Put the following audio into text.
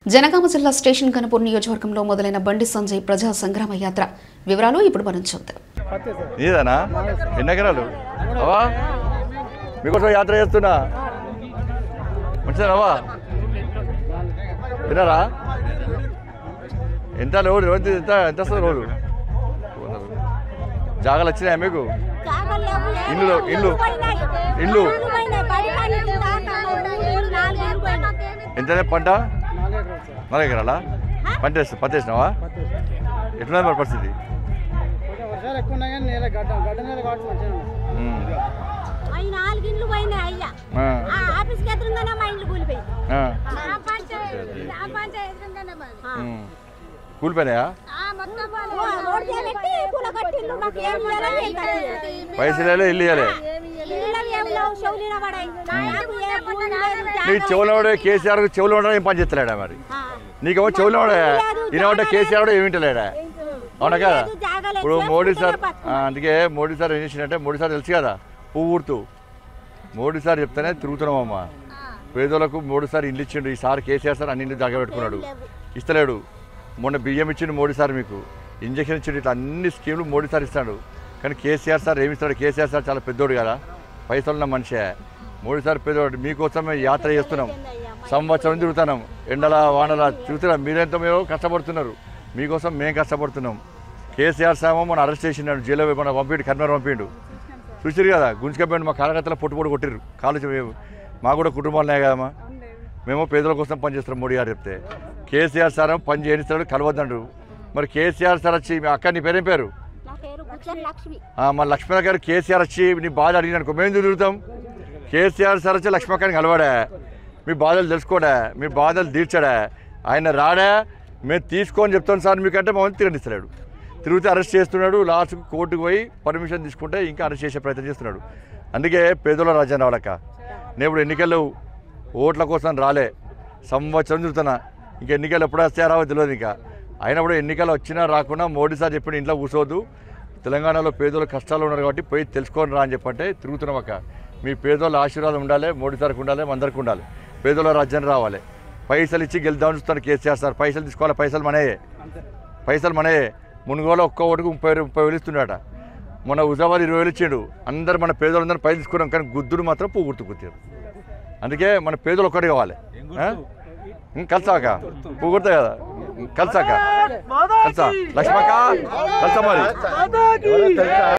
జనగామ జిల్లా స్టేషన్ కనుపూర్ నియోజకవర్గంలో మొదలైన బండి సంజయ్ ప్రజా సంగ్రామ యాత్ర వివరాలు ఇప్పుడు మనం చూద్దాం నీదేనా ఎన్ని ఎకరాలు అవా మీకోసం యాత్ర చేస్తున్నా మంచిదేనవా విన్నారా ఎంత రోజు రోజు ఎంత ఎంత వస్తుంది రోజు జాగాలు వచ్చినాయా మీకు ఇల్లు ఇల్లు ఇల్లు ఎంతనే పంట నాలుగు ఎకరాలా పంట వేస్తా పత్తి వేసినావా ఎట్లున్నది మరి పరిస్థితి కొంచెం వర్షాలు ఎక్కువ ఉన్నాయి కానీ నేల గడ్డ గడ్డ నేల కాబట్టి మంచిగా ఉంది. ఉమ్. అవి నాలుగు ఇండ్లు పోయినాయి అయ్యా ఆ, ఆ ఆఫీస్కి ఎదురుగానే మా ఇండ్లు కూలిపోయి ఆ, ఆ పంచాయతీ ఆ పంచాయతీ ఎదురుగానే మాది. ఉమ్. కూలిపోయినాయా ఆ మొత్తం ఓ, రోడ్డు పెట్టి కూలగొట్టిండ్రు. మాకు ఏం చేయాలో ఏం తెలియదు. పైసలు ఇవ్వలే, ఇల్లు ఇవ్వలే ఇళ్ళవి ఏం లేవు, చెవులు వినబడాయి. నాకు ఏ భూమి లేదు, నీ జాగా చెవులు వాడే కేసీఆర్ చెవులు వాడే ఏం పని చేస్తలేడా మరి ఆ. నీకేమో చెవులు వాడే ఈయన కేసీఆర్ కూడా ఏమి వింటలేడా అవునా కదా లేదు, జాగా లేదు. ఇప్పుడు మోడీ సార్ చేసుకుంటేనే బతుకు. ఆ, అందుకే మోడీ సార్ ఏం చేసిందంటే మోడీ సార్ తెలుసు కదా పువ్వు ఊరుతూ మోడీ సార్ చెప్తేనే తిరుగుతున్నామమ్మా పేదోళ్ళకు మోడీ సార్ ఇల్లు ఇచ్చిండు ఈసారి కేసీఆర్ సార్ అన్ని ఇల్లు జాగా పెట్టుకున్నాడు ఇస్తలేడు మొన్న బియ్యం ఇచ్చిండు మోడీ సార్ మీకు ఇంజక్షన్ ఇచ్చిండు ఇట్లా అన్ని స్కీములు మోడీ సార్ ఇస్తాడు కానీ కేసీఆర్ సార్ ఏమి ఇస్తాడు కేసీఆర్ సార్ చాలా పెద్దోడు కదా పైసలున్న మనిషే మోడీ సార్ పెద్దోడు మీకోసమే యాత్ర చేస్తున్నాం సంవత్సరం తిరుగుతున్నాం ఎండల వానల చూస్తున్నాం మీరెంత మేము కష్టపడుతున్నారు మీకోసం మేము కష్టపడుతున్నాం కేసీఆర్ సార్ మన అరెస్ట్ చేసినాడు జైల్లో మన పంపిండు కర్నూలు పంపిండు చూసిరు కదా గుంజుకపోయిండు మా కార్యకర్తలు పొట్టు పొట్టు కొట్టిర్రు కాలేజీ మా కూడా కుటుంబాలు ఉన్నాయి కదమ్మా మేము పేదల కోసం పనిచేస్తున్నాం మోడీ గారు చెప్తే కేసీఆర్ సార్ ఏమో పని చేయనిస్తాడు కలవద్దండు మరి కేసీఆర్ సార్ వచ్చి మీ అక్క నీ పేరేం పేరు నా పేరు గుచ్చర్ లక్ష్మి ఆ, మా లక్ష్మణ గారు కేసీఆర్ వచ్చి నీ బాధ అడిగినానుకో మేము తిరుగుతాం కేసీఆర్ సార్ వచ్చి లక్ష్మక్కని కలవాడా మీ బాధలు తెలుసుకోడా మీ బాధలు తీర్చాడా ఆయన రాడా మేము తీసుకొని చెప్తాం సార్ మీకంటే మమ్మల్ని తిరగనిస్తున్నాడు తిరిగితే అరెస్ట్ చేస్తున్నాడు లాస్ట్కి కోర్టుకు పోయి పర్మిషన్ తీసుకుంటే ఇంకా అరెస్ట్ చేసే ప్రయత్నం చేస్తున్నాడు అందుకే పేదోళ్ళ రాజ్యాన్ని వాళ్ళక నేను ఇప్పుడు ఎన్నికలు ఓట్ల కోసం రాలే సంవత్సరం తిరుగుతున్నా ఇంకా ఎన్నికలు ఎప్పుడు వస్తాయో రావో తెలియదు ఇంకా అయినప్పుడు ఎన్నికలు వచ్చినా రాకుండా మోడీ సార్ చెప్పిన ఇంట్లో కూర్చోవద్దు తెలంగాణలో పేదోళ్ళు కష్టాలు ఉన్నారు కాబట్టి పోయి తెలుసుకొని రా అని చెప్పంటే తిరుగుతున్నాం అక్క మీ పేదోళ్ళ ఆశీర్వాదం ఉండాలి మోడీ సార్కి ఉండాలి అందరికి ఉండాలి పేదోళ్ళ రాజ్యాన్ని రావాలి పైసలు ఇచ్చి గెలుద్దామని చూస్తాను కేసీఆర్ సార్ పైసలు తీసుకోవాలి పైసలు మనయే పైసలు మనయే మునుగోలో ఒక్క ఓటుకు ముప్పై వేలు- ముప్పై వేలు ఇస్తున్నాడట మొన్న హుజాబాద్ ఇరవై వేలు ఇచ్చిండు అందరు మన పేదోళ్ళందరూ పైసలు తీసుకున్నాం కానీ గుద్దుడు మాత్రం పువ్వు గుర్తు కుట్టారు అందుకే మన పేదలు ఒక్కటి కావాలి ఆ? ఉం, కలిసాక పువ్వు గుర్తా కదా కలిసాక కలిసా లక్ష్మక్క కలిసా మరి